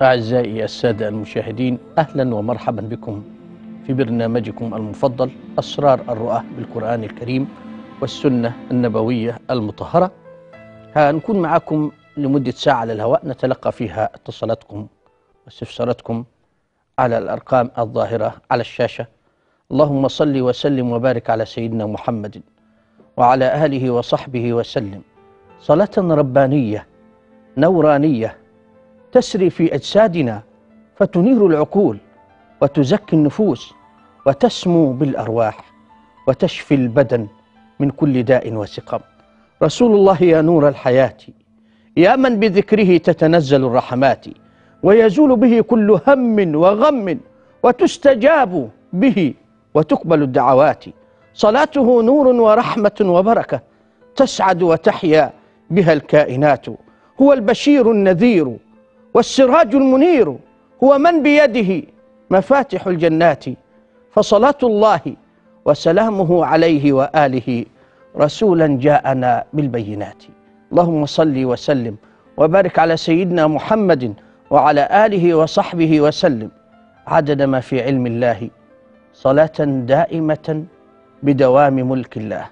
أعزائي السادة المشاهدين أهلا ومرحبا بكم في برنامجكم المفضل أسرار الرؤى بالقرآن الكريم والسنة النبوية المطهرة هنكون معكم لمدة ساعة على الهواء نتلقى فيها اتصالاتكم واستفساراتكم على الأرقام الظاهرة على الشاشة اللهم صل وسلم وبارك على سيدنا محمد وعلى آله وصحبه وسلم صلاة ربانية نورانية تسري في أجسادنا فتنير العقول وتزكي النفوس وتسمو بالأرواح وتشفي البدن من كل داء وسقم رسول الله يا نور الحياة يا من بذكره تتنزل الرحمات ويزول به كل هم وغم وتستجاب به وتقبل الدعوات صلاته نور ورحمة وبركة تسعد وتحيا بها الكائنات هو البشير النذير والسراج المنير هو من بيده مفاتح الجنات فصلاة الله وسلامه عليه وآله رسولا جاءنا بالبينات اللهم صل وسلم وبارك على سيدنا محمد وعلى آله وصحبه وسلم عدد ما في علم الله صلاة دائمة بدوام ملك الله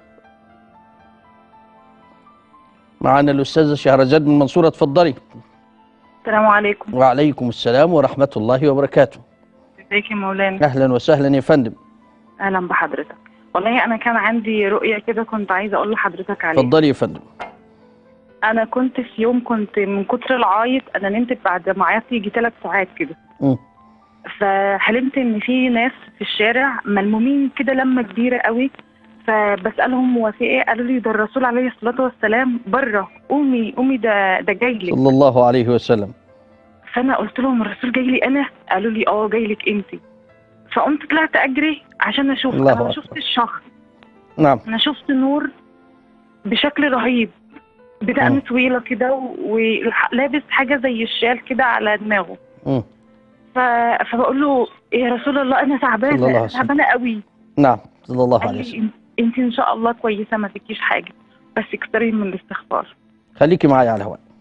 معنا الأستاذة شهرزاد من المنصورة اتفضلي السلام عليكم وعليكم السلام ورحمة الله وبركاته ازيك يا مولانا أهلا وسهلا يا فندم اهلا بحضرتك والله انا كان عندي رؤيه كده كنت عايزه اقول لحضرتك عليها اتفضلي يا فندم انا كنت في يوم كنت من كتر العيط انا نمت بعد ما عيطت يجي ثلاث ساعات كده مم. فحلمت ان في ناس في الشارع ملمومين كده لمه كبيره قوي فبسالهم هو في ايه قالوا لي ده الرسول عليه الصلاه والسلام بره قومي قومي ده ده جاي لك صلى الله عليه وسلم فانا قلت لهم الرسول جاي لي انا قالوا لي اه جاي لك انت فقمت طلعت اجري عشان اشوف الله انا ما أكبر. شفتش شخص نعم انا شفت نور بشكل رهيب بدقن مم. طويله كده ولابس حاجه زي الشال كده على دماغه مم. ف... فبقول له يا رسول الله انا صلى الله عليه تعبانه وسلم. تعبانه قوي نعم صلى الله قال عليه لي وسلم "إن- انت ان شاء الله كويسه ما فيكيش حاجه بس اكتري من الاستغفار خليكي معايا على الهواء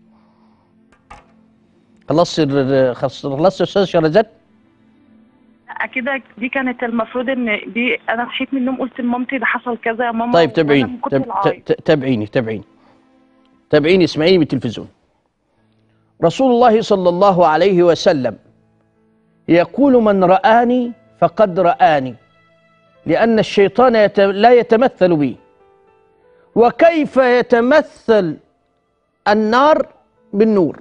خلصت ال- خلصت خلصت يا استاذ شهرزاد لا كده دي كانت المفروض ان دي انا صحيت من النوم قلت لمامتي ده حصل كذا يا ماما طيب وأنا تابعيني من كتر تاب- العيط. ت- ت- تابعيني تابعيني تابعيني اسمعيني بالتلفزيون رسول الله صلى الله عليه وسلم يقول من رآني فقد رآني لأن الشيطان يت... لا يتمثل بي وكيف يتمثل النار بالنور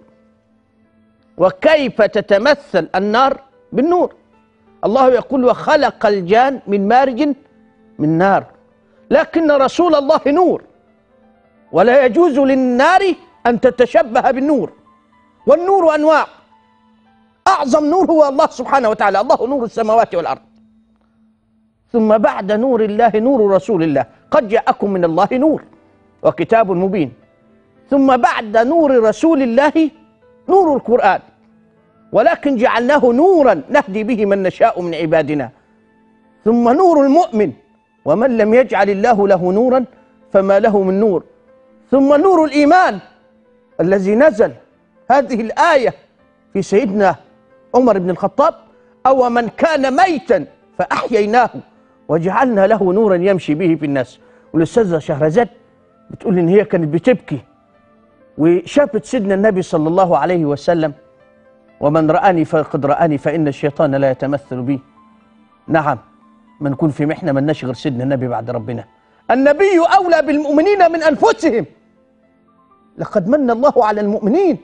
وكيف تتمثل النار بالنور الله يقول وخلق الجان من مارج من نار لكن رسول الله نور ولا يجوز للنار أن تتشبه بالنور والنور أنواع أعظم نور هو الله سبحانه وتعالى الله نور السماوات والأرض ثم بعد نور الله نور رسول الله قد جاءكم من الله نور وكتاب مبين ثم بعد نور رسول الله نور القرآن ولكن جعلناه نورا نهدي به من نشاء من عبادنا ثم نور المؤمن ومن لم يجعل الله له نورا فما له من نور ثم نور الإيمان الذي نزل هذه الآية في سيدنا عمر بن الخطاب أو من كان ميتا فأحييناه وجعلنا له نورا يمشي به في الناس والأستاذة شهرزاد بتقول إن هي كانت بتبكي وشافت سيدنا النبي صلى الله عليه وسلم ومن رآني فقد رآني فإن الشيطان لا يتمثل بي نعم ما نكون في محنة من غير سيدنا النبي بعد ربنا النبي أولى بالمؤمنين من أنفسهم لقد من الله على المؤمنين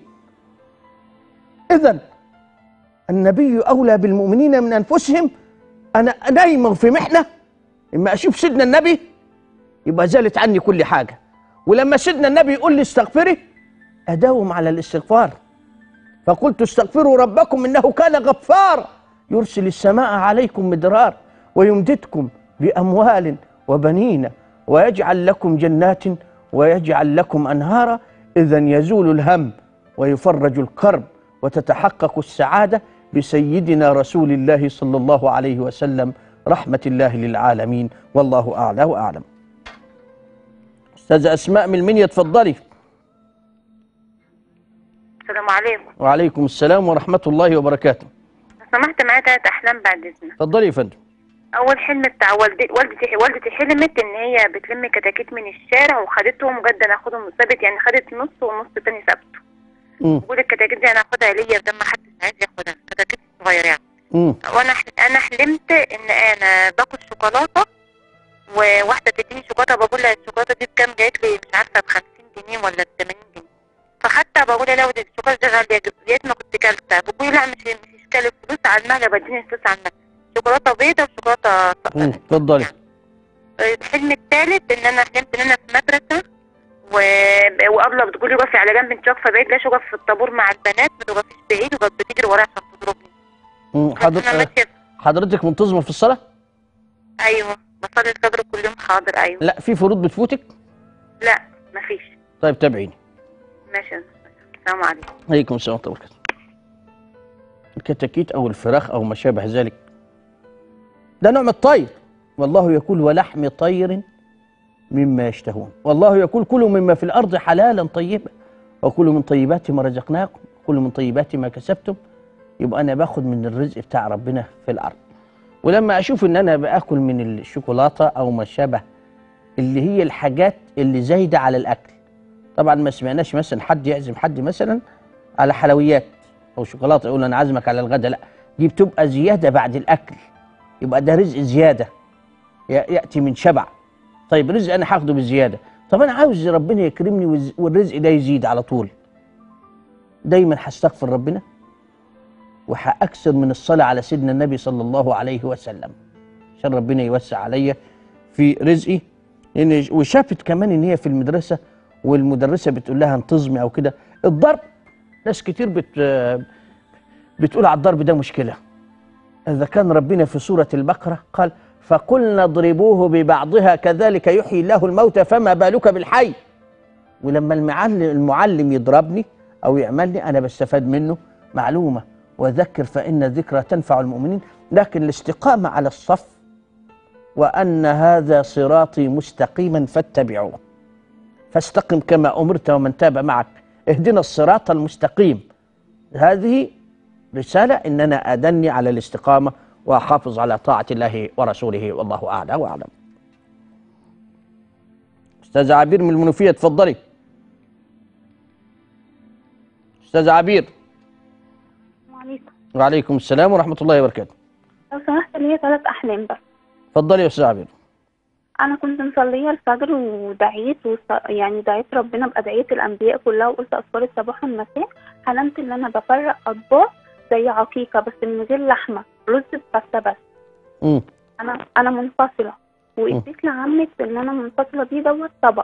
إذا النبي أولى بالمؤمنين من أنفسهم أنا نايم في محنة إما أشوف سيدنا النبي يبقى زالت عني كل حاجة ولما سيدنا النبي يقول لي استغفري أداوم على الاستغفار فقلت استغفروا ربكم إنه كان غفارا يرسل السماء عليكم مدرار ويمددكم بأموال وبنين ويجعل لكم جنات ويجعل لكم أنهارا إذا يزول الهم ويفرج الكرب وتتحقق السعادة بسيدنا رسول الله صلى الله عليه وسلم رحمة الله للعالمين والله أعلى وأعلم أستاذة أسماء من المنيا اتفضلي السلام عليكم وعليكم السلام ورحمة الله وبركاته لو سمحت معايا تلات احلام بعد اذنك اتفضلي يا فندم اول حلم بتاع والدتي والدتي والدتي حلمت ان هي بتلم كتاكيت من الشارع وخدتهم جدا ناخدهم ثابت يعني خدت نص ونص تاني ثابته مم. بقول الكتاكيت دي انا هاخدها ليا بدل ما حدش عايز ياخدها كتاكيت صغيره يعني مم. وانا ح- انا حلمت ان انا باكل شوكولاته وواحده تديني شوكولاته بقول لها الشوكولاته دي بكام جايت لي مش عارفه ب 50 جنيه ولا ب 80 جنيه فحتى بقول لها لا ودي الشوكولاته دي غاليه جدا يا ريت ما كنت كلتها بتقول لي لا مش مش اشكال الفلوس على المهله بديني الفلوس على المهله شوكولاته بيضه وشوكولاته مم. اتفضلي الحلم الثالث ان انا حلمت ان انا في مدرسه و... وابله بتقولي وقفي على جنب انت واقفه بعيد لاش وقف في الطابور مع البنات ما توقفيش بعيد وكانت بتجري ورايا عشان تضربني مم. بس حضر... انا آه، ماشيه حضرتك منتظمة في الصلاة؟ ايوه بصلي الفجر كل يوم حاضر ايوه لا في فروض بتفوتك؟ لا مفيش طيب تابعيني ماشي يا أستاذ. السلام عليكم عليكم السلام ورحمة الله وبركاته الكتاكيت أو الفراخ أو ما شابه ذلك ده نوع من الطير والله يقول ولحم طير مما يشتهون والله يقول كلوا مما في الأرض حلالا طيبا وكلوا من طيبات ما رزقناكم كلوا من طيبات ما كسبتم يبقى أنا باخد من الرزق بتاع ربنا في الأرض ولما أشوف إن أنا باكل من الشوكولاتة أو ما شابه اللي هي الحاجات اللي زايدة على الأكل طبعا ما سمعناش مثلا حد يعزم حد مثلا على حلويات او شوكولاته يقول انا عازمك على الغداء لا دي بتبقى زياده بعد الاكل يبقى ده رزق زياده ي- ياتي من شبع طيب رزق انا هاخده بزياده طب انا عاوز ربنا يكرمني والز- والرزق ده يزيد على طول دايما هستغفر ربنا وهاكثر من الصلاه على سيدنا النبي صلى الله عليه وسلم عشان ربنا يوسع عليا في رزقي لان وشافت كمان ان هي في المدرسه والمدرسه بتقول لها انتظمي او كده الضرب ناس كتير بت بتقول على الضرب ده مشكله اذا كان ربنا في سوره البقره قال فقلنا اضربوه ببعضها كذلك يحيي الله الموتى فما بالك بالحي ولما المعلم المعلم يضربني او يعملني انا بستفاد منه معلومه وذكر فان الذكرى تنفع المؤمنين لكن الاستقامه على الصف وان هذا صراطي مستقيما فاتبعوه فاستقم كما امرت ومن تاب معك اهدنا الصراط المستقيم هذه رساله ان انا ادني على الاستقامه واحافظ على طاعه الله ورسوله والله اعلى واعلم. استاذ عبير من المنوفيه اتفضلي. استاذ عبير عليكم وعليكم السلام ورحمه الله وبركاته. لو سمحت ليا ثلاث أحلام بس اتفضلي يا استاذ عبير. أنا كنت مصلية الفجر ودعيت وص... يعني دعيت ربنا بأدعية الأنبياء كلها وقلت أذكار الصباح والمساء حلمت إن أنا بفرق أطباق زي عقيقة بس من غير لحمة رز بفتة بس امم أنا أنا منفصلة واديت لعمك إن أنا منفصلة دي دوت طبق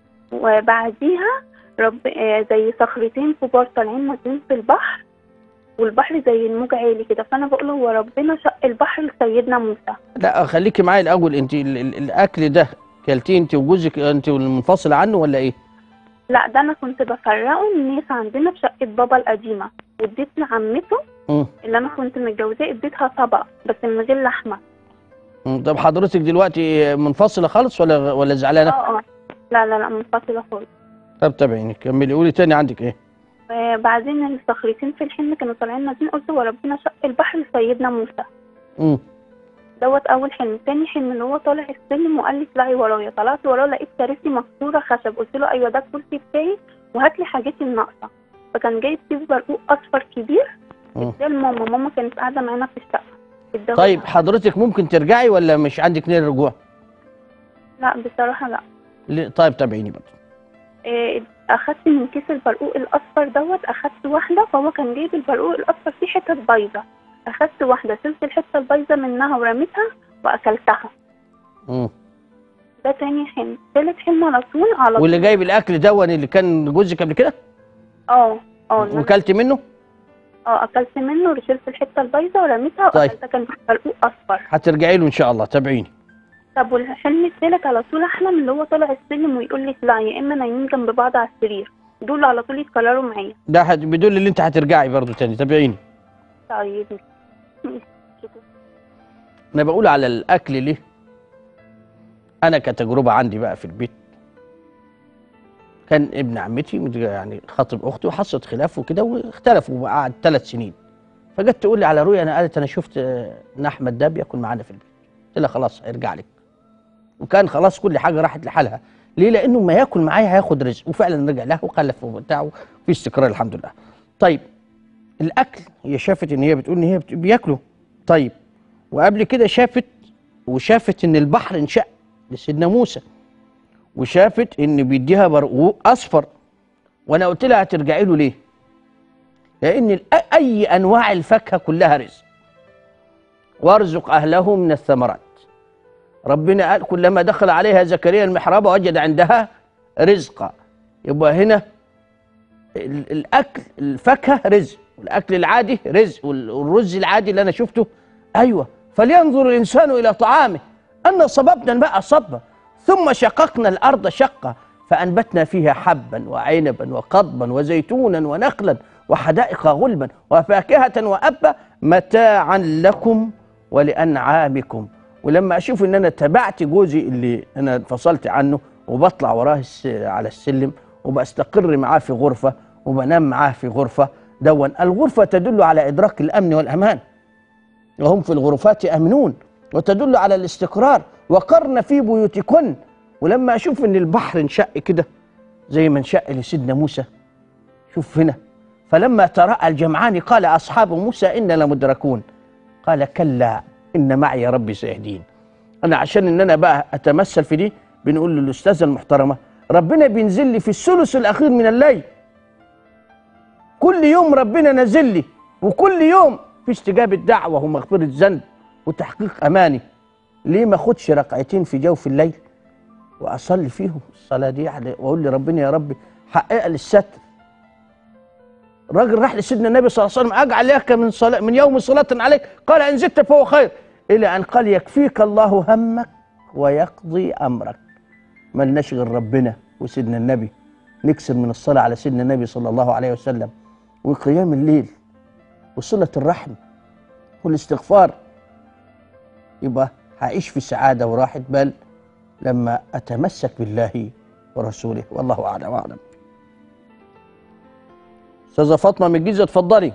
وبعديها رب آه زي صخرتين كبار طالعين نازلين في البحر والبحر زي الموج عالي كده فأنا بقول هو ربنا شق البحر لسيدنا موسى لا خليكي معايا الاول انت ال- ال- الاكل ده كلتيه انت وجوزك انت منفصله عنه ولا ايه؟ لا ده انا كنت بفرقه الناس عندنا في شقه بابا القديمه واديت لعمته امم اللي انا كنت متجوزاه اديتها طبق بس من غير لحمه مم. طب حضرتك دلوقتي منفصله خالص ولا ولا زعلانه؟ اه اه لا لا لا منفصله خالص طب تابعيني كملي قولي تاني عندك ايه؟ وبعدين الصخرتين في الحلم كانوا طالعين نازلين قلت هو ربنا شق البحر لسيدنا موسى امم دوت اول حلم تاني حلم اللي هو طالع السلم وقال لي اطلعي ورايا طلعت وراه لقيت كراسي مكسوره خشب قلت له ايوه ده الكرسي بتاعي وهات لي حاجتي الناقصه فكان جايب كيس برقوق اصفر كبير مم. اداه لماما ماما كانت قاعده معانا في الشقه اداه طيب لها. حضرتك ممكن ترجعي ولا مش عندك نية الرجوع؟ لا بصراحه لا ليه؟ طيب تابعيني بقى إيه، اخدت من كيس البرقوق الاصفر دوت اخدت واحده فهو كان جايب البرقوق الاصفر فيه حتت بيضه اخدت واحده شلت الحته البيضه منها ورميتها واكلتها امم ده تاني حلم تالت حلم على طول على واللي طول جايب الاكل دون اللي كان جوزك قبل كده؟ اه اه اللي أنا- وكلت منه؟ اه اكلت منه وشلت الحته البيضه ورميتها طيب. واكلتها كان برقوق اصفر هترجعي له ان شاء الله تابعيني طب والحلم التالت على طول احلم اللي هو طالع السلم ويقول لي اطلعي يا اما نايمين جنب بعض على السرير دول على طول يتكرروا معايا ده هت- بيدل ان انت هترجعي برضو تاني تابعيني طيب كده انا بقول على الاكل ليه انا كتجربه عندي بقى في البيت كان ابن عمتي مت- يعني خاطب اختي وحصلت خلاف وكده واختلفوا وقعد ثلاث سنين فجت تقول لي على رؤيا انا قالت انا شفت آه، ان احمد ده بياكل معانا في البيت قلت لها خلاص هيرجع لك وكان خلاص كل حاجه راحت لحالها ليه لانه ما ياكل معايا هياخد رزق وفعلا رجع لها وخلف وبتاع وفي استقرار الحمد لله طيب الاكل هي شافت ان هي بتقول ان هي بت- بياكلوا طيب وقبل كده شافت وشافت ان البحر انشق لسيدنا موسى وشافت ان بيديها برقوق اصفر وانا قلت لها هترجعي له ليه لان ال- اي انواع الفاكهه كلها رزق وارزق اهله من الثمرات ربنا قال كلما دخل عليها زكريا المحراب وجد عندها رزقا يبقى هنا ال- الاكل الفاكهه رزق والاكل العادي رزق وال- والرز العادي اللي انا شفته ايوه فلينظر الانسان الى طعامه ان صببنا الماء صبا ثم شققنا الارض شقا فانبتنا فيها حبا وعنبا وقضبا وزيتونا ونخلا وحدائق غلبا وفاكهه وابا متاعا لكم ولانعامكم ولما اشوف ان انا تبعت جوزي اللي انا انفصلت عنه وبطلع وراه الس- على السلم وبستقر معاه في غرفه وبنام معاه في غرفه دون الغرفه تدل على ادراك الامن والامان وهم في الغرفات امنون وتدل على الاستقرار وقرن في بيوتكن ولما اشوف ان البحر انشق كده زي ما انشق لسيدنا موسى شوف هنا فلما تراءى الجمعان قال اصحاب موسى انا لمدركون قال كلا ان معي ربي سيهدين انا عشان ان انا بقى اتمثل في دي بنقول للاستاذه المحترمه ربنا بينزل لي في الثلث الاخير من الليل كل يوم ربنا نازل لي وكل يوم في استجابه دعوه ومغفره ذنب وتحقيق اماني ليه ما اخدش ركعتين في جوف الليل واصلي فيهم الصلاه دي يعني واقول لربنا يا رب حقق لي الستر الراجل راح لسيدنا النبي صلى الله عليه وسلم اجعل لك من صلاة من يوم صلاه عليك قال ان زدت فهو خير الى ان قال يكفيك الله همك ويقضي امرك ملناش غير ربنا وسيدنا النبي نكسر من الصلاه على سيدنا النبي صلى الله عليه وسلم وقيام الليل وصله الرحم والاستغفار يبقى هعيش في سعاده وراحه بال لما اتمسك بالله ورسوله والله اعلم واعلم استاذه فاطمه من الجيزه اتفضلي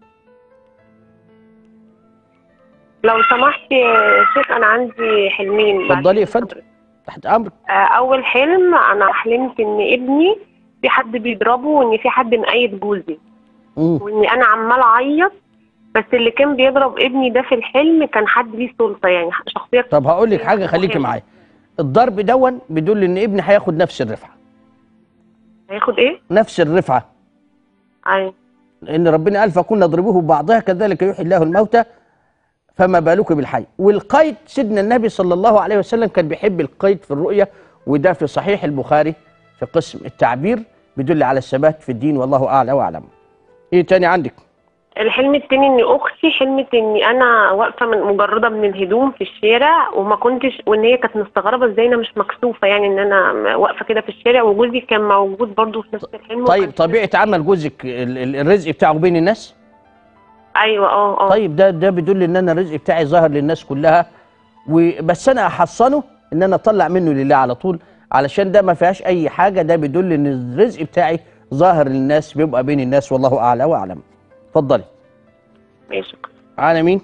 لو سمحت يا شيخ انا عندي حلمين بعد اتفضلي يا إذن فندم. حضرتك. تحت امرك آه، اول حلم انا حلمت ان ابني في حد بيضربه وان في حد مقيد جوزي مم. وان انا عمال اعيط بس اللي كان بيضرب ابني ده في الحلم كان حد ليه سلطه يعني شخصيه طب هقول لك حاجه خليكي معايا الضرب دون بيدل ان ابني هياخد نفس الرفعه هياخد ايه؟ نفس الرفعه ايوه لان ربنا قال فكنا نضربه ببعضها كذلك يحيي الله الموتى فما بالك بالحي والقيد سيدنا النبي صلى الله عليه وسلم كان بيحب القيد في الرؤيا وده في صحيح البخاري في قسم التعبير بيدل على الثبات في الدين والله اعلى واعلم ايه تاني عندك الحلم التاني ان اختي حلمت اني انا واقفه من مجرده من الهدوم في الشارع وما كنتش وان هي كانت مستغربه ازاي انا مش مكسوفه يعني ان انا واقفه كده في الشارع وجوزي كان موجود برضو في نفس الحلم طيب وكان- طبيعه عمل جوزك ال- ال- الرزق بتاعه بين الناس ايوه اه اه طيب ده ده بيدل ان انا الرزق بتاعي ظاهر للناس كلها وبس انا احصنه ان انا اطلع منه لله على طول علشان ده ما فيهاش اي حاجه ده بيدل ان الرزق بتاعي ظاهر للناس بيبقى بين الناس والله اعلى واعلم اتفضلي ماشي معانا مين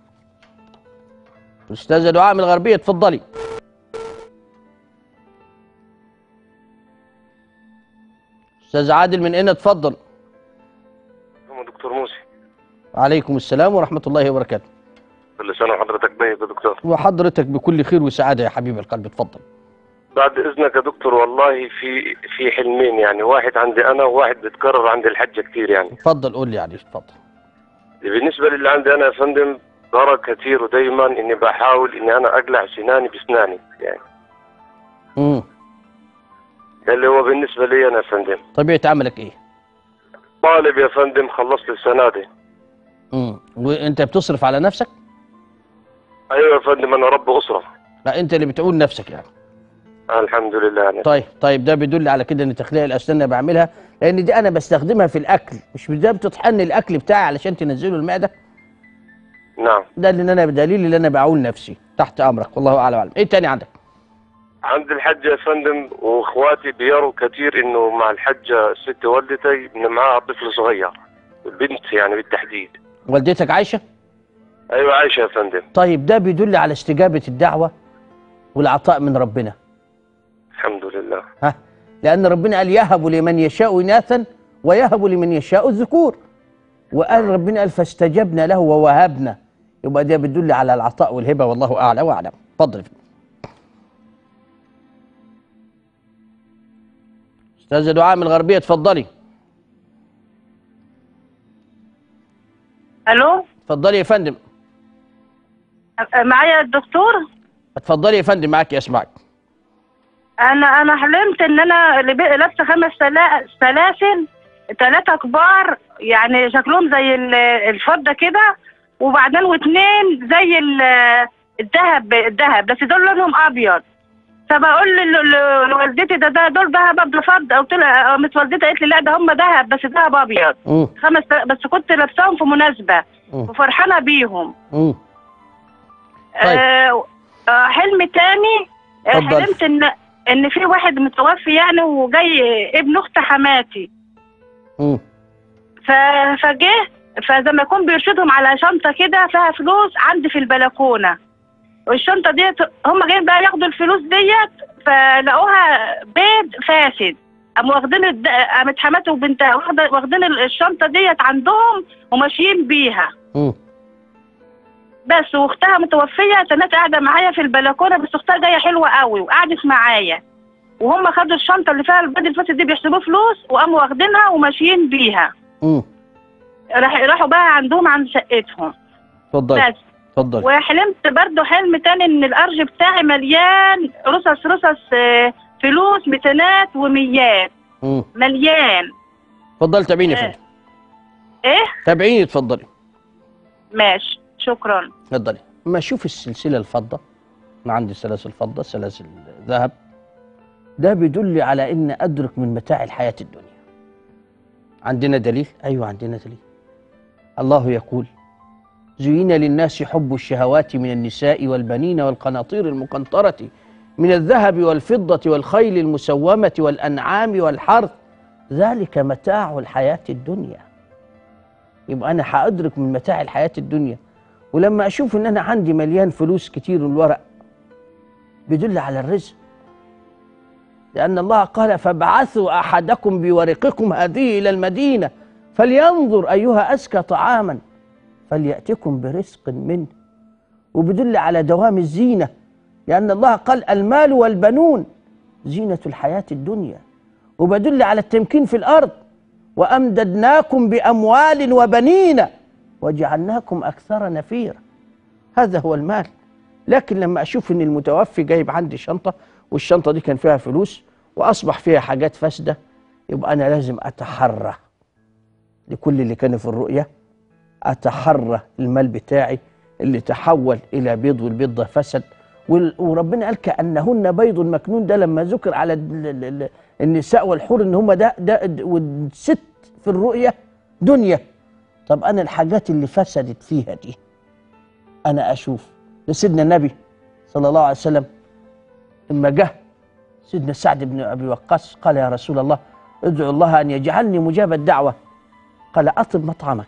استاذه دعاء من الغربيه اتفضلي استاذ عادل من هنا اتفضل هم دكتور موسي عليكم السلام ورحمه الله وبركاته كل سنه وحضرتك طيب يا دكتور وحضرتك بكل خير وسعاده يا حبيب القلب اتفضل بعد اذنك يا دكتور والله في في حلمين يعني واحد عندي انا وواحد بيتكرر عند الحجه كتير يعني اتفضل قول لي يعني اتفضل بالنسبه للي عندي انا يا فندم ضرر كتير ودايما اني بحاول اني انا اقلع سناني بسناني يعني امم ده اللي هو بالنسبه لي انا يا فندم طبيعه عملك ايه طالب يا فندم خلصت السنه دي امم وانت بتصرف على نفسك ايوه يا فندم انا رب اسره لا انت اللي بتقول نفسك يعني الحمد لله يعني. طيب طيب ده بيدل على كده ان تخليع الاسنان انا بعملها لان دي انا بستخدمها في الاكل مش ده بتطحن الاكل بتاعي علشان تنزله المعده نعم ده اللي انا بدليل اللي انا بعول نفسي تحت امرك والله اعلم وأعلم. ايه تاني عندك عند الحجة يا فندم واخواتي بيروا كثير انه مع الحجة الست والدتي ان معاها طفل صغير بنت يعني بالتحديد والدتك عايشه ايوه عايشة يا فندم طيب ده بيدل على استجابه الدعوه والعطاء من ربنا الحمد لله ها لأن ربنا قال يهب لمن يشاء إناثا ويهب لمن يشاء الذكور وقال ربنا قال فاستجبنا له ووهبنا يبقى ده بتدل على العطاء والهبة والله أعلى وأعلم اتفضل أستاذة دعاء من الغربية اتفضلي الو اتفضلي يا فندم معايا الدكتور اتفضلي يا فندم معاك اسمعك انا انا حلمت ان انا اللي بقى لابسه خمس سلا- سلاسل ثلاثه كبار يعني شكلهم زي ال- الفضه كده وبعدين واثنين زي ال- الذهب الذهب بس دول لونهم ابيض فبقول ل- ل- لوالدتي ده ده دول ذهب قبل فضه قلت لها قامت والدتي قالت لي لا ده هم ذهب بس ذهب ابيض مم. خمس بس كنت لابساهم في مناسبه مم. وفرحانه بيهم مم. طيب. آه آه، حلم تاني آه، اتفضل. حلمت ان ان في واحد متوفي يعني وجاي ابن اخت حماتي مم. ف- فجه فزي ما يكون بيرشدهم على شنطه كده فيها فلوس عندي في البلكونه والشنطه ديت هم جايين بقى ياخدوا الفلوس ديت فلقوها بيض فاسد قاموا واخدين الد- قامت حماته وبنتها واخدة- واخدين الشنطه ديت عندهم وماشيين بيها مم. بس واختها متوفيه كانت قاعده معايا في البلكونه بس اختها جايه حلوه قوي وقعدت معايا وهم خدوا الشنطه اللي فيها البيض الفاسد دي بيحسبوه فلوس وقاموا واخدينها وماشيين بيها مم. راح راحوا بقى عندهم عند شقتهم اتفضلي بس اتفضلي وحلمت برضو حلم تاني ان الارج بتاعي مليان رصص رصص آه، فلوس ميتينات وميات مم. مليان اتفضلي تابعيني يا آه. فندم ايه تابعيني اتفضلي ماشي شكرا اتفضلي اما اشوف السلسله الفضه انا عندي سلاسل فضه سلاسل ذهب ده بيدل على ان ادرك من متاع الحياه الدنيا عندنا دليل ايوه عندنا دليل الله يقول زين للناس حب الشهوات من النساء والبنين والقناطير المقنطره من الذهب والفضه والخيل المسومه والانعام والحرث ذلك متاع الحياه الدنيا يبقى انا هادرك من متاع الحياه الدنيا ولما اشوف ان انا عندي مليان فلوس كتير والورق بيدل على الرزق لان الله قال فابعثوا احدكم بورقكم هذه الى المدينه فلينظر ايها ازكى طعاما فلياتكم برزق منه وبيدل على دوام الزينه لان الله قال المال والبنون زينه الحياه الدنيا وبدل على التمكين في الارض وامددناكم باموال وبنين وجعلناكم اكثر نفيرا هذا هو المال لكن لما اشوف ان المتوفي جايب عندي شنطه والشنطه دي كان فيها فلوس واصبح فيها حاجات فاسده يبقى انا لازم اتحرى لكل اللي كانوا في الرؤيه اتحرى المال بتاعي اللي تحول الى بيض والبيض ده فسد وال- وربنا قال كانهن بيض مكنون ده لما ذكر على ال- ال- ال- النساء والحور ان هم ده ده والست في الرؤيه دنيا طب انا الحاجات اللي فسدت فيها دي انا اشوف لسيدنا النبي صلى الله عليه وسلم لما جه سيدنا سعد بن ابي وقاص قال يا رسول الله ادعو الله ان يجعلني مجاب الدعوه قال اطب مطعمك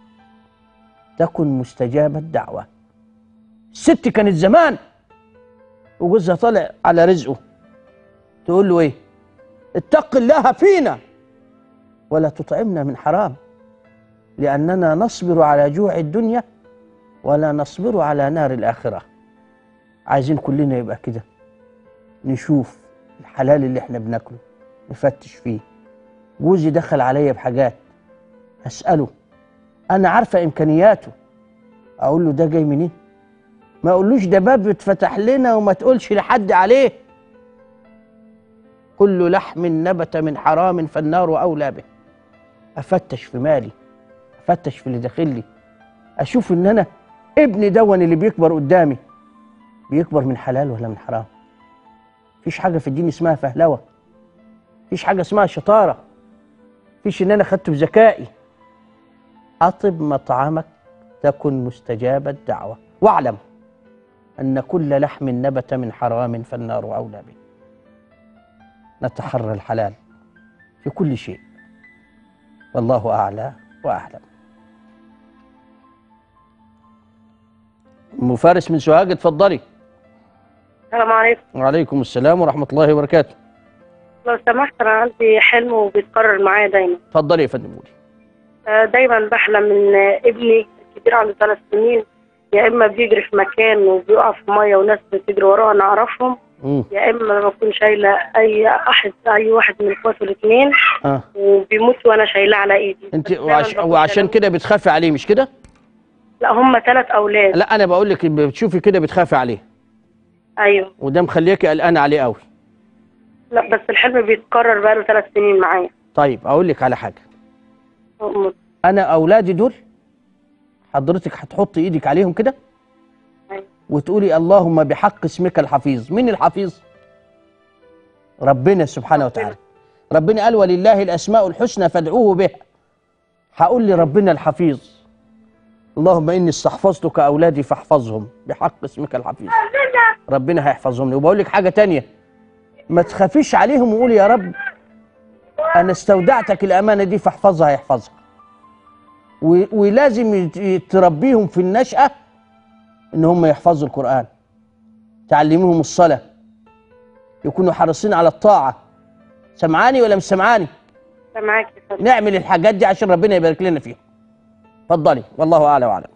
تكن مستجاب الدعوه الست كانت زمان وجوزها طالع على رزقه تقول له ايه اتق الله فينا ولا تطعمنا من حرام لأننا نصبر على جوع الدنيا ولا نصبر على نار الآخرة عايزين كلنا يبقى كده نشوف الحلال اللي احنا بناكله نفتش فيه جوزي دخل عليا بحاجات أسأله أنا عارفة إمكانياته أقول له ده جاي منين ما أقولوش ده باب اتفتح لنا وما تقولش لحد عليه كل لحم نبت من حرام فالنار أولى به أفتش في مالي افتش في اللي داخل لي اشوف ان انا ابني دون اللي بيكبر قدامي بيكبر من حلال ولا من حرام مفيش حاجه في الدين اسمها فهلوه مفيش حاجه اسمها شطاره مفيش ان انا خدته بذكائي اطب مطعمك تكن مستجاب الدعوه واعلم ان كل لحم نبت من حرام فالنار اولى به نتحرى الحلال في كل شيء والله أعلى وأعلم أم فارس من سوهاج اتفضلي السلام عليكم وعليكم السلام ورحمة الله وبركاته لو سمحت انا عندي حلم وبيتكرر معايا دايما اتفضلي يا فندم قولي آه، دايما بحلم ان ابني الكبير عنده ثلاث سنين يا اما بيجري في مكان وبيقع في ميه وناس بتجري وراه انا اعرفهم مم. يا اما بكون شايله اي احد اي واحد من اخواته الاثنين اه وبيموت وانا شايلاه على ايدي انت بس دايماً وعش... بكون وعشان شايلاه. كده بتخافي عليه مش كده؟ لا هم ثلاث اولاد لا انا بقول لك بتشوفي كده بتخافي عليه ايوه وده مخليكي قلقانه عليه قوي لا بس الحلم بيتكرر بقاله ثلاث سنين معايا طيب اقول لك على حاجه أم- انا اولادي دول حضرتك هتحطي ايدك عليهم كده أيوة. وتقولي اللهم بحق اسمك الحفيظ مين الحفيظ ربنا سبحانه وتعالى ربنا قال ولله الاسماء الحسنى فادعوه بها هقول لربنا الحفيظ اللهم اني استحفظتك اولادي فاحفظهم بحق اسمك الحفيظ ربنا هيحفظهم لي وبقول لك حاجه تانية ما تخافيش عليهم وقولي يا رب انا استودعتك الامانه دي فاحفظها يحفظها و- ولازم يت- تربيهم في النشأة إن هم يحفظوا القرآن تعلميهم الصلاة يكونوا حريصين على الطاعة سمعاني ولا مش سمعاني معاك يا فندم نعمل الحاجات دي عشان ربنا يبارك لنا فيها اتفضلي والله أعلى وأعلم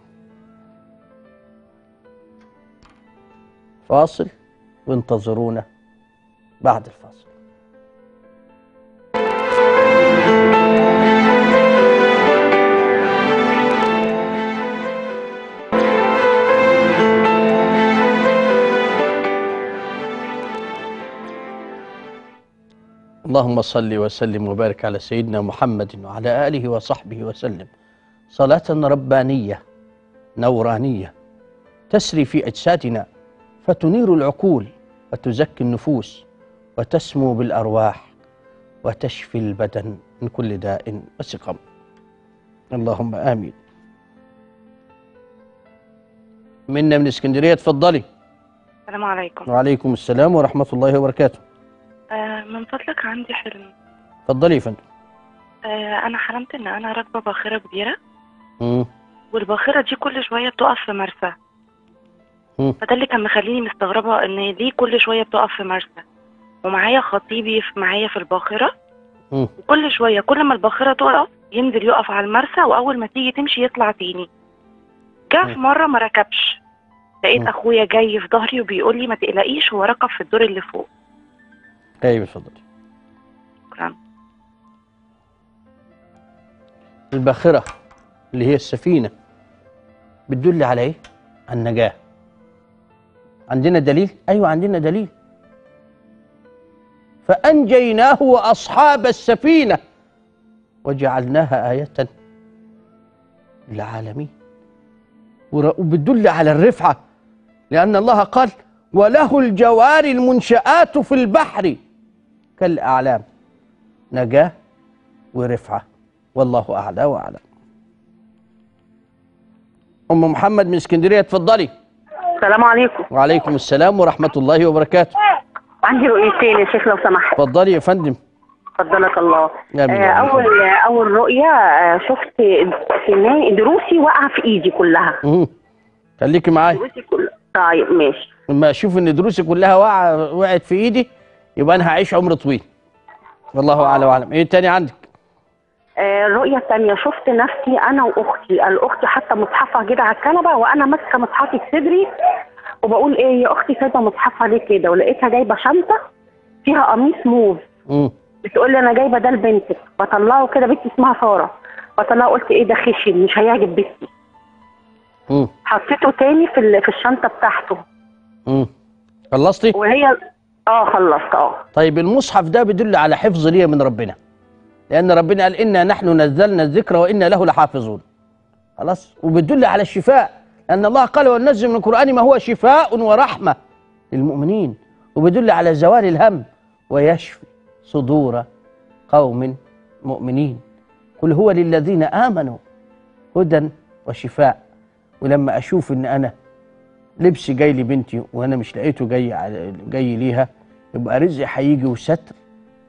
فاصل وانتظرونا بعد الفاصل اللهم صل وسلم وبارك على سيدنا محمد وعلى آله وصحبه وسلم صلاة ربانية نورانية تسري في أجسادنا فتنير العقول وتزكي النفوس وتسمو بالأرواح وتشفي البدن من كل داء وسقم اللهم آمين منا من اسكندرية اتفضلي السلام عليكم وعليكم السلام ورحمة الله وبركاته آه من فضلك عندي حلم اتفضلي يا فندم آه انا حلمت ان انا راكبه باخره كبيره مم. والباخره دي كل شويه بتقف في مرسى مم. فده اللي كان مخليني مستغربه ان ليه كل شويه بتقف في مرسى ومعايا خطيبي في- معايا في الباخره مم. وكل شويه كل ما الباخره تقف ينزل يقف على المرسى واول ما تيجي تمشي يطلع تاني جه في مم. مره ما ركبش لقيت مم. اخويا جاي في ظهري وبيقول لي ما تقلقيش هو ركب في الدور اللي فوق ايوه اتفضلي شكرا الباخرة اللي هي السفينة بتدل على ايه؟ على النجاة عندنا دليل؟ ايوه عندنا دليل فأنجيناه وأصحاب السفينة وجعلناها آية للعالمين ور- وبتدل على الرفعة لأن الله قال وله الجوار المنشآت في البحر كالأعلام نجاة ورفعة والله أعلى وأعلم أم محمد من اسكندرية اتفضلي السلام عليكم وعليكم السلام ورحمة الله وبركاته عندي رؤيتين يا شيخ لو سمحت اتفضلي يا فندم فضلك الله آمين آه، يا رب. اول اول رؤيه آه، شفت سنان دروسي واقعه في ايدي كلها مم. خليكي معايا دروسي كلها طيب ماشي لما اشوف ان دروسي كلها وقع وقعت في ايدي يبقى انا هعيش عمر طويل والله اعلى واعلم ايه تاني عندك آه، الرؤيه الثانيه شفت نفسي انا واختي الاخت حتى مصحفها كده على الكنبه وانا ماسكه مصحفي في صدري وبقول ايه يا اختي سايبه مصحفها ليه كده ولقيتها جايبه شنطه فيها قميص موف مم. بتقول لي انا جايبه ده لبنتك بطلعه كده بنتي اسمها ساره بطلعه قلت ايه ده خشن مش هيعجب بنتي مم. حطيته تاني في ال- في الشنطه بتاعته مم. خلصتي وهي اه خلصت اه طيب المصحف ده بيدل على حفظ ليا من ربنا لان ربنا قال انا نحن نزلنا الذكر وانا له لحافظون خلاص وبتدل على الشفاء لان الله قال وننزل من القران ما هو شفاء ورحمه للمؤمنين وبيدل على زوال الهم ويشفي صدور قوم مؤمنين قل هو للذين امنوا هدى وشفاء ولما اشوف ان انا لبس جاي لبنتي وانا مش لقيته جاي على- جاي ليها يبقى رزق هيجي وستر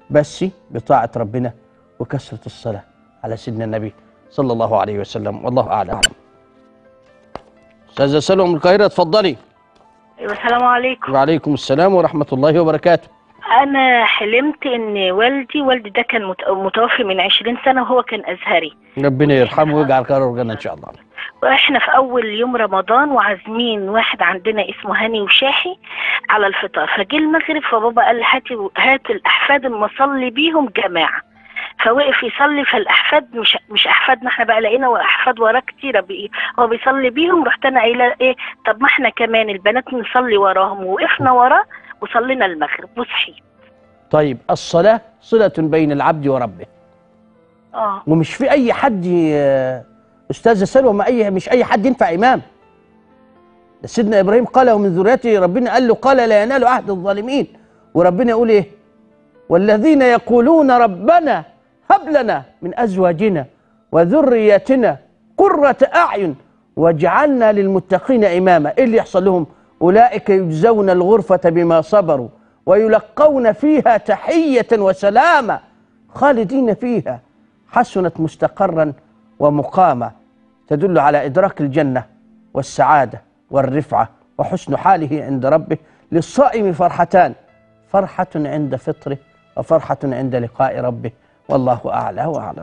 بس بطاعة ربنا وكثرة الصلاة على سيدنا النبي صلى الله عليه وسلم والله أعلم أستاذة سلوى من القاهرة اتفضلي أيوة السلام عليكم وعليكم السلام ورحمة الله وبركاته أنا حلمت إن والدي والدي ده كان مت- متوفي من 20 سنة وهو كان أزهري ربنا يرحمه ويجعل قراره الجنة إن شاء الله وإحنا في أول يوم رمضان وعازمين واحد عندنا اسمه هاني وشاحي على الفطار فجه المغرب فبابا قال هاتي هات الأحفاد اما صلي بيهم جماعة فوقف يصلي فالأحفاد مش مش أحفادنا احنا بقى لقينا أحفاد وراه كتيرة بي هو بيصلي بيهم رحت أنا قايلة إيه طب ما احنا كمان البنات نصلي وراهم ووقفنا وراه وصلينا المغرب وصحيت طيب الصلاة صلة بين العبد وربه اه ومش في أي حد ي- أستاذة سلوى ما أي مش أي حد ينفع إمام ده سيدنا إبراهيم قال ومن ذريته ربنا قال له قال لا ينال عهد الظالمين وربنا يقول إيه والذين يقولون ربنا هب لنا من أزواجنا وذرياتنا قرة أعين واجعلنا للمتقين إماما إيه اللي يحصل لهم أولئك يجزون الغرفة بما صبروا ويلقون فيها تحية وسلاما خالدين فيها حسنت مستقرا ومقاما تدل على إدراك الجنة والسعادة والرفعة وحسن حاله عند ربه للصائم فرحتان فرحة عند فطره وفرحة عند لقاء ربه والله أعلى وأعلم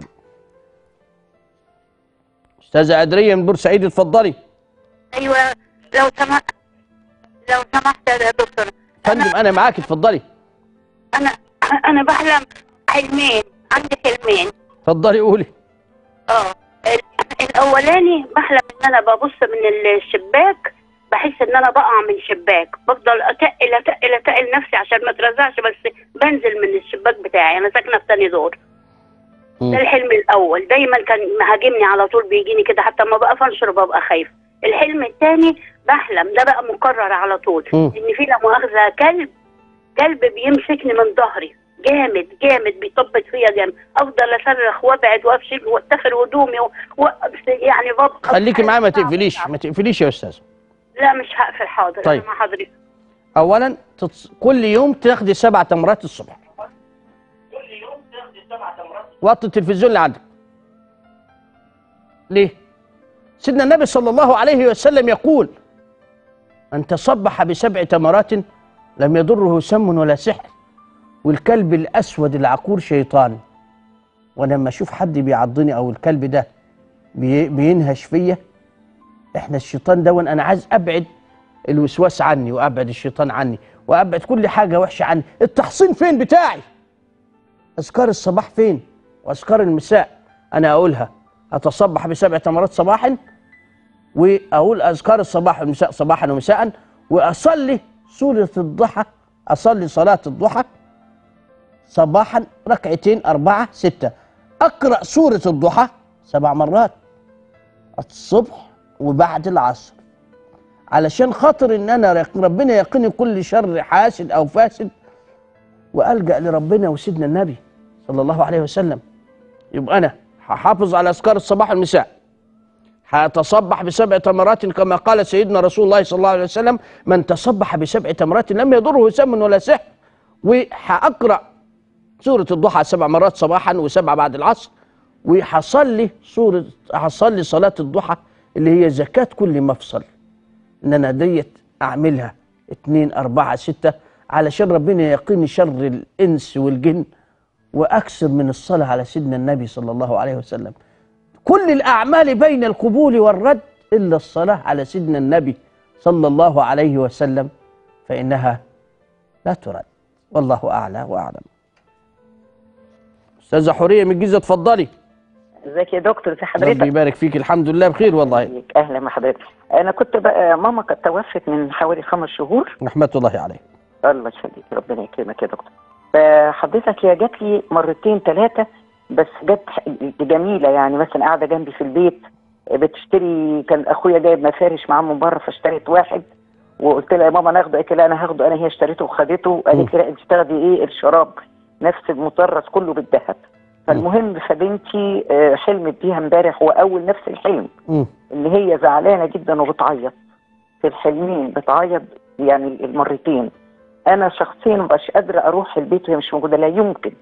أستاذة أدرية من بورسعيد اتفضلي ايوه لو سمحت لو سمحت يا دكتور فندم أنا معاك اتفضلي انا انا بحلم حلمين عندي حلمين اتفضلي قولي اه ال- الاولاني بحلم ان انا ببص من الشباك بحس ان انا بقع من الشباك بفضل اتقل اتقل اتقل نفسي عشان ما اترزعش بس بنزل من الشباك بتاعي انا ساكنه في تاني دور مم. ده الحلم الاول دايما كان مهاجمني على طول بيجيني كده حتى ما بقى انشر ببقى خايفه الحلم الثاني بحلم ده بقى مكرر على طول مم. ان في لا مؤاخذه كلب كلب بيمسكني من ظهري جامد جامد بيطبط فيا جامد افضل اصرخ وابعد وافشل واتخر هدومي و... و... يعني ببقى خليكي معاه ما تقفليش ما تقفليش يا أستاذ لا مش هقفل حاضر طيب. أنا مع حضرتك أولا تتص... كل يوم تاخدي سبع تمرات الصبح وطي التلفزيون اللي عندك ليه؟ سيدنا النبي صلى الله عليه وسلم يقول من تصبح بسبع تمرات لم يضره سم ولا سحر والكلب الأسود العقور شيطان ولما أشوف حد بيعضني أو الكلب ده بي... بينهش فيا احنا الشيطان ده انا عايز ابعد الوسواس عني وابعد الشيطان عني وابعد كل حاجه وحشه عني التحصين فين بتاعي اذكار الصباح فين واذكار المساء انا اقولها اتصبح بسبع تمرات صباحا واقول اذكار الصباح والمساء صباحا ومساء واصلي سوره الضحى اصلي صلاه الضحى صباحا ركعتين اربعه سته اقرا سوره الضحى سبع مرات الصبح وبعد العصر علشان خاطر ان انا رق- ربنا يقيني كل شر حاسد او فاسد والجا لربنا وسيدنا النبي صلى الله عليه وسلم يبقى انا هحافظ على اذكار الصباح والمساء هتصبح بسبع تمرات كما قال سيدنا رسول الله صلى الله عليه وسلم من تصبح بسبع تمرات لم يضره سم ولا سحر وهاقرا سوره الضحى سبع مرات صباحا وسبعه بعد العصر وهصلي سوره هصلي صلاه الضحى اللي هي زكاه كل مفصل ان انا ديت اعملها اتنين اربعة ستة علشان ربنا يقيني شر الانس والجن واكثر من الصلاة على سيدنا النبي صلى الله عليه وسلم كل الاعمال بين القبول والرد الا الصلاة على سيدنا النبي صلى الله عليه وسلم فانها لا ترد والله اعلى واعلم استاذة حورية من الجيزة اتفضلي ازيك يا دكتور ازي ربي حضرتك يبارك فيك الحمد لله بخير والله اهلا بحضرتك انا كنت بقى ماما كانت توفت من حوالي خمس شهور رحمة الله عليه الله يخليك ربنا يكرمك يا دكتور فحضرتك هي جات لي مرتين ثلاثه بس جت جميله يعني مثلا قاعده جنبي في البيت بتشتري كان اخويا جايب مفارش معاه من بره فاشتريت واحد وقلت لها يا ماما ناخده قالت لي لا انا هاخده انا هي اشتريته وخدته قالت لي لا انت تاخدي ايه الشراب نفس المطرز كله بالذهب فالمهم فبنتي آه، حلمت بيها امبارح واول نفس الحلم مم. ان هي زعلانه جدا وبتعيط في الحلمين بتعيط يعني المرتين انا شخصيا مبقاش قادره اروح البيت وهي مش موجوده لا يمكن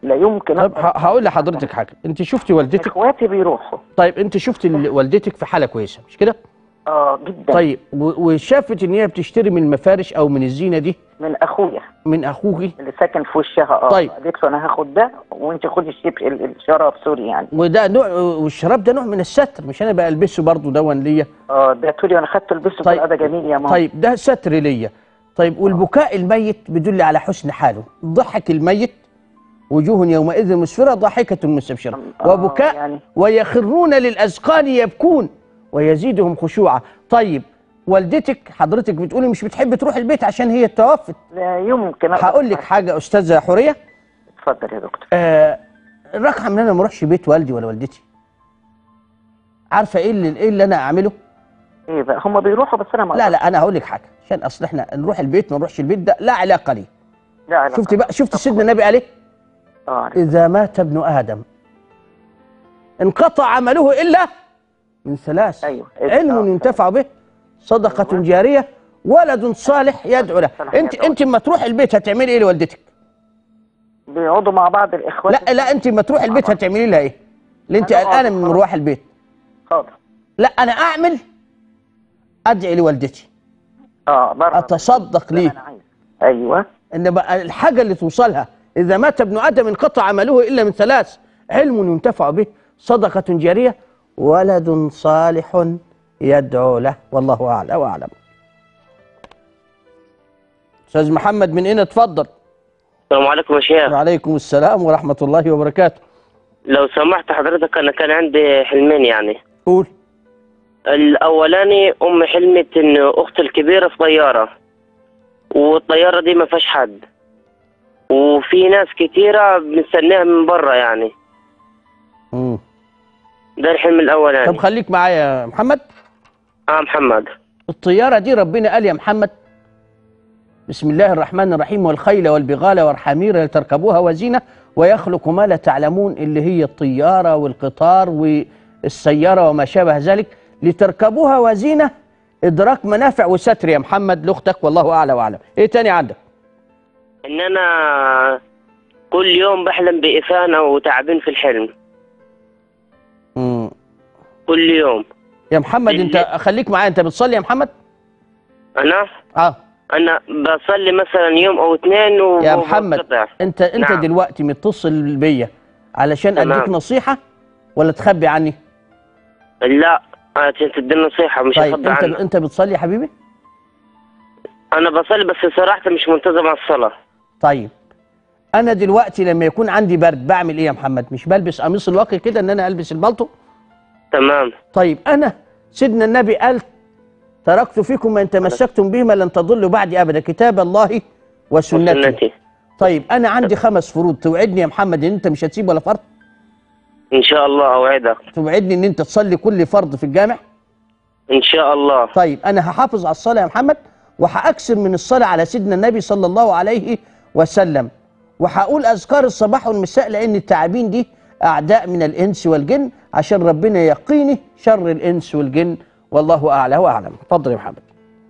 لا يمكن طب أقدر- ه- هقول لحضرتك حاجه انت شفتي والدتك اخواتي بيروحوا طيب انت شفتي ال- والدتك في حاله كويسه مش كده اه جدا طيب و- وشافت ان هي بتشتري من المفارش او من الزينه دي من اخويا من اخوكي اللي ساكن في وشها اه طيب. قالت له انا هاخد ده وانت خدي الشيب ال- الشراب سوري يعني وده نوع والشراب ده نوع من الستر مش انا بقى البسه برضه دون ليا اه ده تقولي انا خدت البسه طيب. طيب. ده جميل يا ماما طيب ده ستر ليا طيب والبكاء الميت بيدل على حسن حاله ضحك الميت وجوه يومئذ مسفرة ضاحكة مستبشرة آه، وبكاء يعني ويخرون للأذقان يبكون ويزيدهم خشوعا طيب والدتك حضرتك بتقولي مش بتحب تروح البيت عشان هي توفت لا يمكن أقدر هقول لك أفعل. حاجة أستاذة حورية اتفضل يا دكتور آه رقم ان انا ما اروحش بيت والدي ولا والدتي عارفه ايه اللي ايه اللي انا اعمله ايه بقى هم بيروحوا بس انا ما لا لا انا هقول لك حاجه عشان اصل احنا نروح البيت ما نروحش البيت ده لا علاقه ليه لا علاقة. شفتي بقى شفت سيدنا النبي عليه اه عارف. اذا مات ابن ادم انقطع عمله الا من ثلاث ايوه علم ينتفع به صدقه جاريه ولد صالح يدعو له صالح انت يدعو انت اما تروح البيت هتعملي ايه لوالدتك بيقعدوا مع بعض الاخوات لا لا انت اما تروح البيت هتعملي لها ايه اللي انت هنقعد قلقانه من خلاص. مروح البيت حاضر لا انا اعمل ادعي لوالدتي اه بره اتصدق ليه انا عايز ايوه ان بقى الحاجه اللي توصلها اذا مات ابن ادم انقطع عمله الا من ثلاث علم ينتفع به صدقه جاريه ولد صالح يدعو له والله اعلى واعلم استاذ محمد من هنا اتفضل السلام عليكم يا شيخ وعليكم السلام ورحمه الله وبركاته لو سمحت حضرتك انا كان عندي حلمين يعني قول الاولاني ام حلمت ان اختي الكبيره في طياره والطياره دي ما فيهاش حد وفي ناس كتيره مستناها من بره يعني مم. ده الحلم طب الاولاني خليك معايا يا محمد اه محمد الطيارة دي ربنا قال يا محمد بسم الله الرحمن الرحيم والخيل والبغال والحمير لتركبوها وزينة ويخلق ما لا تعلمون اللي هي الطيارة والقطار والسيارة وما شابه ذلك لتركبوها وزينة إدراك منافع وستر يا محمد لأختك والله أعلى وأعلم إيه تاني عندك ان انا كل يوم بحلم بإفان او تعبين في الحلم مم. كل يوم يا محمد أنت خليك معايا أنت بتصلي يا محمد انا آه انا بصلي مثلا يوم او اثنين و- يا محمد وبنقطع. أنت أنت نعم. دلوقتي متصل بيا علشان تمام. أديك نصيحة ولا تخبي عني لا عشان تديني نصيحه مش طيب هخبي أنت عنها أنت بتصلي يا حبيبي انا بصلي بس صراحه مش منتظم على الصلاه طيب انا دلوقتي لما يكون عندي برد بعمل ايه يا محمد مش بلبس قميص الواقي كده ان انا البس البلطو تمام طيب انا سيدنا النبي قال تركت فيكم ما ان تمسكتم بهما لن تضلوا بعدي ابدا كتاب الله وسنتي وسنتي طيب انا عندي خمس فروض توعدني يا محمد ان انت مش هتسيب ولا فرض ان شاء الله اوعدك توعدني ان انت تصلي كل فرض في الجامع ان شاء الله طيب انا هحافظ على الصلاه يا محمد وهاكثر من الصلاه على سيدنا النبي صلى الله عليه وسلم وهقول اذكار الصباح والمساء لان التعابين دي اعداء من الانس والجن عشان ربنا يقيني شر الانس والجن والله اعلى واعلم اتفضل يا محمد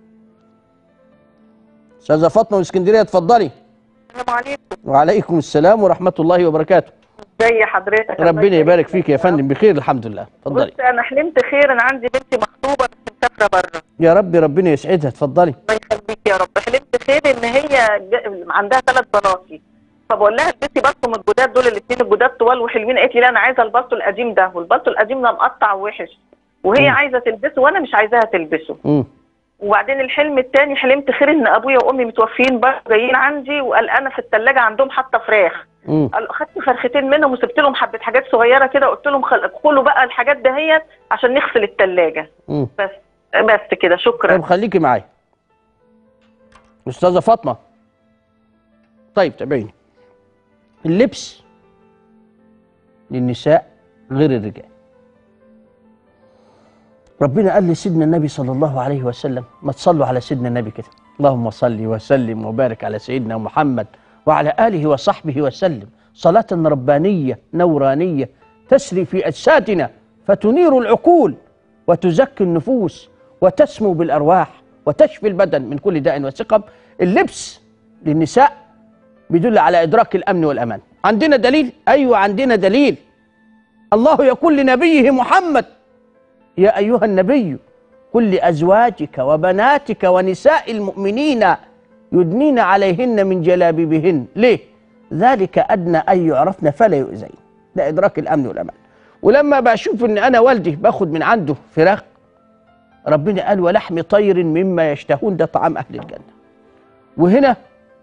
استاذه فاطمه من اسكندريه اتفضلي السلام عليكم وعليكم السلام ورحمه الله وبركاته ازي حضرتك الله ربنا يبارك يبارك فيك يا فندم بخير الحمد لله اتفضلي بص انا حلمت خير انا عندي بنتي مخطوبه بس مسافره بره يا رب ربنا يسعدها اتفضلي الله يخليك يا رب حلمت خير ان هي ج- عندها ثلاث بناتي فبقول لها البسي بلطو من الجداد دول الاثنين الجداد طوال وحلوين قالت لي لا انا عايزه البلطو القديم ده والبلطو القديم ده مقطع ووحش وهي مم. عايزه تلبسه وانا مش عايزاها تلبسه امم وبعدين الحلم الثاني حلمت خير ان ابويا وامي متوفيين برضه جايين عندي وقلقانه في الثلاجه عندهم حاطه فراخ امم قال- خدت فرختين منهم وسبت لهم حبه حاجات صغيره كده قلت لهم خل... كلوا بقى الحاجات دهيت عشان نغسل الثلاجه امم بس بس كده شكرا طيب خليكي معايا استاذه فاطمه طيب تابعيني اللبس للنساء غير الرجال ربنا قال لسيدنا النبي صلى الله عليه وسلم ما تصلوا على سيدنا النبي كده اللهم صل وسلم وبارك على سيدنا محمد وعلى اله وصحبه وسلم صلاه ربانيه نورانيه تسري في اجسادنا فتنير العقول وتزكي النفوس وتسمو بالارواح وتشفي البدن من كل داء وسقم اللبس للنساء بيدل على ادراك الامن والامان عندنا دليل ايوه عندنا دليل الله يقول لنبيه محمد يا ايها النبي قل لازواجك وبناتك ونساء المؤمنين يدنين عليهن من جلابيبهن ليه ذلك ادنى ان يعرفن فلا يؤذين ده ادراك الامن والامان ولما بشوف ان انا والدي باخد من عنده فراخ ربنا قال ولحم طير مما يشتهون ده طعام اهل الجنه وهنا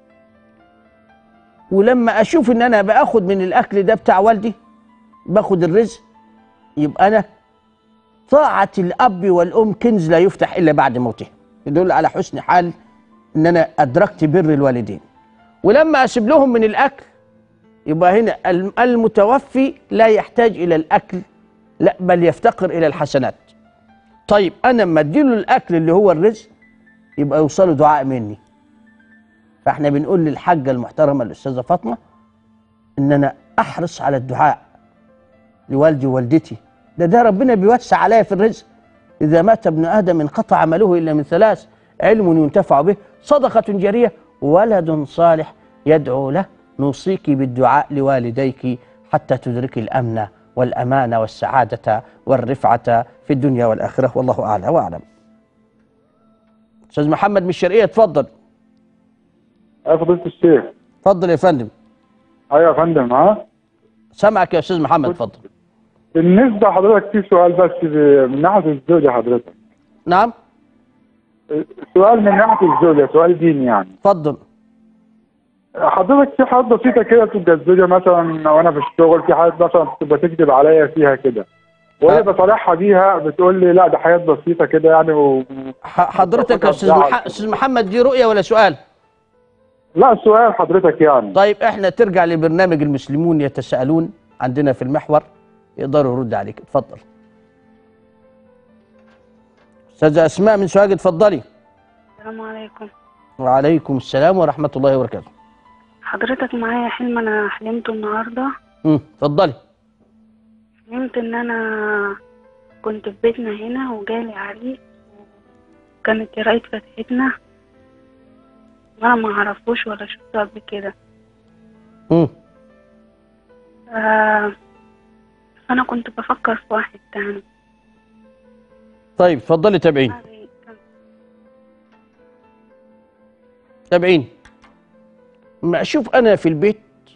ولما اشوف ان انا باخد من الاكل ده بتاع والدي باخد الرزق يبقى انا طاعه الاب والام كنز لا يفتح الا بعد موته يدل على حسن حال ان انا ادركت بر الوالدين ولما اسيب لهم من الاكل يبقى هنا الم- المتوفي لا يحتاج الى الاكل لا بل يفتقر الى الحسنات طيب انا اما اديله الاكل اللي هو الرزق يبقى يوصله دعاء مني فاحنا بنقول للحاجه المحترمه الاستاذه فاطمه ان انا احرص على الدعاء لوالدي ووالدتي ده ده ربنا بيوسع عليا في الرزق اذا مات ابن ادم انقطع عمله الا من ثلاث علم ينتفع به صدقه جاريه ولد صالح يدعو له نوصيك بالدعاء لوالديك حتى تدركي الامن والامان والسعاده والرفعه في الدنيا والاخره والله اعلى واعلم استاذ محمد من الشرقيه اتفضل يا فضيلة الشيخ اتفضل يا فندم ايوه يا فندم ها سامعك يا استاذ محمد اتفضل بالنسبة لحضرتك في سؤال بس ب- من ناحية الزوجة حضرتك نعم سؤال من ناحية الزوجة سؤال ديني يعني اتفضل حضرتك في حاجات بسيطة كده تبقى الزوجة مثلا وانا في الشغل في حاجات مثلا تبقى تكذب عليا فيها كده وهي بصالحها بيها بتقول لي لا ده حاجات بسيطة كده يعني و... ح- حضرتك يا استاذ مح... استاذ محمد دي رؤيه ولا سؤال لا سؤال حضرتك يعني طيب احنا ترجع لبرنامج المسلمون يتساءلون عندنا في المحور يقدروا يرد عليك اتفضل استاذه اسماء من سوهاج اتفضلي السلام عليكم وعليكم السلام ورحمه الله وبركاته حضرتك معايا حلم انا حلمته النهارده امم اتفضلي حلمت ان انا كنت في بيتنا هنا وجالي عريس وكانت قراية فتحتنا وانا ما اعرفوش ولا شفته قبل كده امم آه فانا كنت بفكر في واحد تاني طيب اتفضلي تابعين تابعين ما اشوف انا في البيت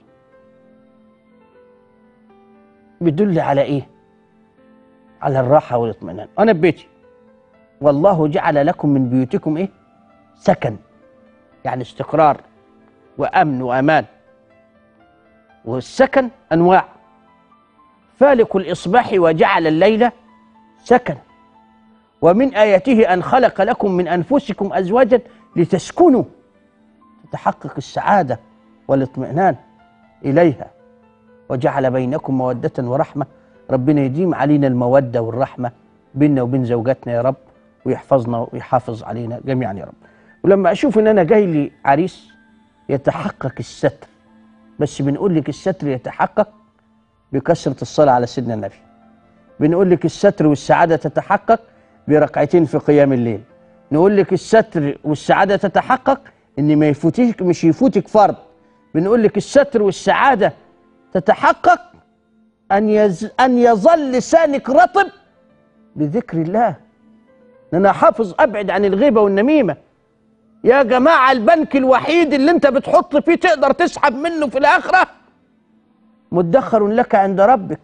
بيدل على ايه على الراحه والاطمئنان انا في بيتي والله جعل لكم من بيوتكم ايه سكن يعني استقرار وامن وامان والسكن انواع فالق الاصباح وجعل الليل سكن ومن اياته ان خلق لكم من انفسكم ازواجا لتسكنوا تتحقق السعاده والاطمئنان اليها وجعل بينكم موده ورحمه ربنا يديم علينا الموده والرحمه بيننا وبين زوجاتنا يا رب ويحفظنا ويحافظ علينا جميعا يا رب ولما اشوف ان انا جاي لي عريس يتحقق الستر بس بنقول لك الستر يتحقق بكثره الصلاه على سيدنا النبي بنقول لك الستر والسعاده تتحقق بركعتين في قيام الليل نقول لك الستر والسعاده تتحقق ان ما يفوتك مش يفوتك فرض بنقول لك الستر والسعاده تتحقق ان يز ان يظل لسانك رطب بذكر الله ان انا حافظ ابعد عن الغيبه والنميمه يا جماعه البنك الوحيد اللي انت بتحط فيه تقدر تسحب منه في الاخره مدخر لك عند ربك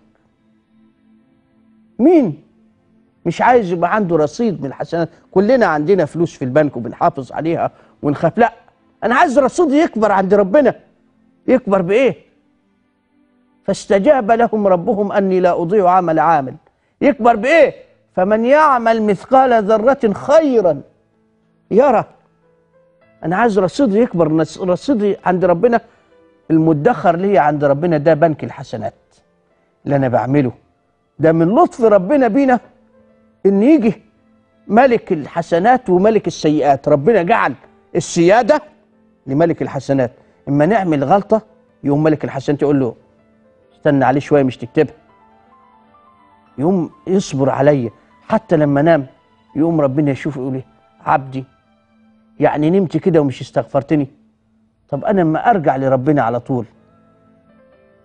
مين مش عايز يبقى عنده رصيد من الحسنات كلنا عندنا فلوس في البنك وبنحافظ عليها ونخاف لا انا عايز رصيدي يكبر عند ربنا يكبر بايه فاستجاب لهم ربهم اني لا اضيع عمل عامل يكبر بايه فمن يعمل مثقال ذره خيرا يرى انا عايز رصيدي يكبر نس- رصيدي عند ربنا المدخر ليا عند ربنا ده بنك الحسنات اللي انا بعمله ده من لطف ربنا بينا ان يجي ملك الحسنات وملك السيئات ربنا جعل السياده لملك الحسنات اما نعمل غلطه يقوم ملك الحسنات يقول له استنى عليه شويه مش تكتبها يقوم يصبر عليا حتى لما نام يقوم ربنا يشوف يقول ايه عبدي يعني نمت كده ومش استغفرتني طب انا اما ارجع لربنا على طول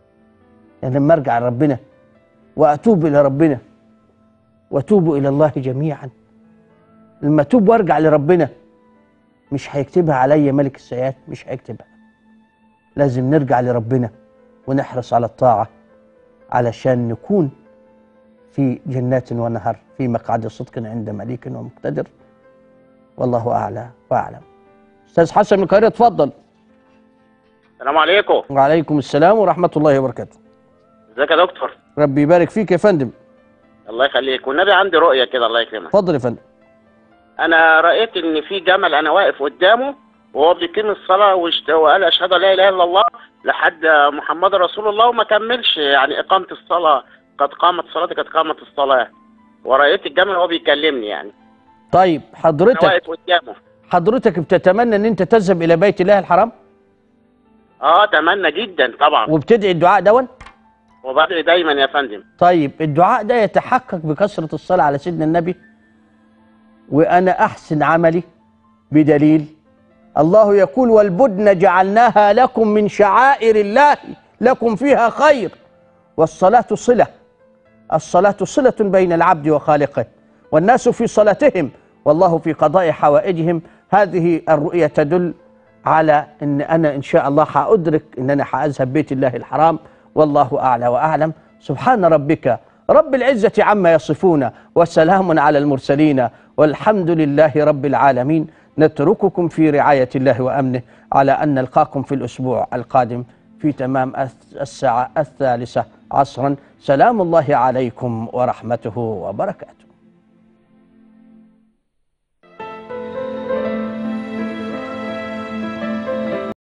يعني لما ارجع لربنا واتوب الى ربنا واتوب الى الله جميعا لما اتوب وارجع لربنا مش هيكتبها عليا ملك السيئات مش هيكتبها لازم نرجع لربنا ونحرص على الطاعه علشان نكون في جنات ونهر في مقعد صدق عند مليك ومقتدر والله اعلى واعلم استاذ حسن من القاهره اتفضل السلام عليكم وعليكم السلام ورحمه الله وبركاته ازيك يا دكتور ربي يبارك فيك يا فندم الله يخليك والنبي عندي رؤيه كده الله يكرمك اتفضل يا فندم انا رايت ان في جمل انا واقف قدامه وهو بيقيم الصلاه واشت- وقال اشهد ان لا اله الا الله لحد محمد رسول الله وما كملش يعني اقامه الصلاه قد قامت الصلاه قد قامت الصلاه ورأيت الجمل وهو بيكلمني يعني طيب انا حضرتك واقف قدامه حضرتك بتتمنى ان انت تذهب الى بيت الله الحرام اه اتمنى جدا طبعا وبتدعي الدعاء دون وبدعي دايما يا فندم طيب الدعاء ده يتحقق بكثرة الصلاة على سيدنا النبي وأنا أحسن عملي بدليل الله يقول والبدن جعلناها لكم من شعائر الله لكم فيها خير والصلاة صلة الصلاة صلة بين العبد وخالقه والناس في صلاتهم والله في قضاء حوائجهم هذه الرؤية تدل على ان انا ان شاء الله حادرك ان انا حاذهب بيت الله الحرام والله اعلى واعلم سبحان ربك رب العزه عما يصفون وسلام على المرسلين والحمد لله رب العالمين نترككم في رعايه الله وامنه على ان نلقاكم في الاسبوع القادم في تمام الث- الساعه الثالثه عصرا سلام الله عليكم ورحمته وبركاته